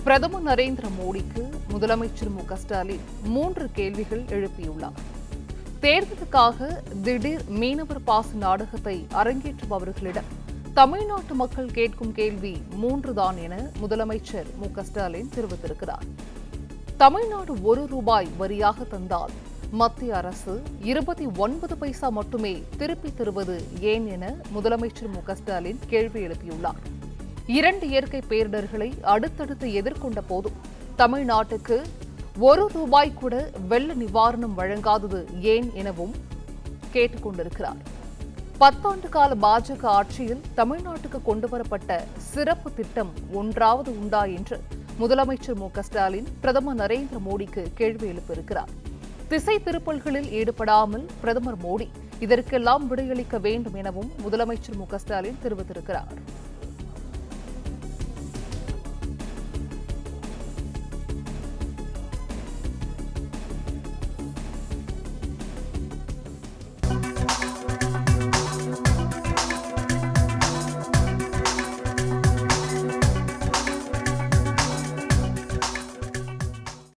பிரதமர் நரேந்திர மோடிக்கு முதலமைச்சர் மு க ஸ்டாலின் மூன்று கேள்விகள் எழுப்பியுள்ளார் தேர்தலுக்காக திடீர் மீனவர் பாச நாடகத்தை அரங்கேற்றுபவர்களிடம் தமிழ்நாட்டு மக்கள் கேட்கும் கேள்வி மூன்றுதான் என முதலமைச்சர் மு க ஸ்டாலின் தெரிவித்திருக்கிறார் தமிழ்நாடு ஒரு ரூபாய் வரியாக தந்தால் மத்திய அரசு இருபத்தி ஒன்பது பைசா மட்டுமே திருப்பி தருவது ஏன் என முதலமைச்சர் மு க ஸ்டாலின் கேள்வி எழுப்பியுள்ளார் இரண்டு இயற்கை பேரிடர்களை அடுத்தடுத்து எதிர்கொண்ட போதும் தமிழ்நாட்டுக்கு ஒரு ரூபாய் கூட வெள்ள நிவாரணம் வழங்காதது ஏன் எனவும் கேட்டுக்கொண்டிருக்கிறார் பத்தாண்டு கால பாஜக ஆட்சியில் தமிழ்நாட்டுக்கு கொண்டுவரப்பட்ட சிறப்பு திட்டம் ஒன்றாவது உண்டா என்று முதலமைச்சர் மு க ஸ்டாலின் பிரதமர் நரேந்திர மோடிக்கு கேள்வி எழுப்பியிருக்கிறார் திசை திருப்பல்களில் ஈடுபடாமல் பிரதமர் மோடி இதற்கெல்லாம் விடையளிக்க வேண்டும் எனவும் முதலமைச்சர் மு க ஸ்டாலின் தெரிவித்திருக்கிறார்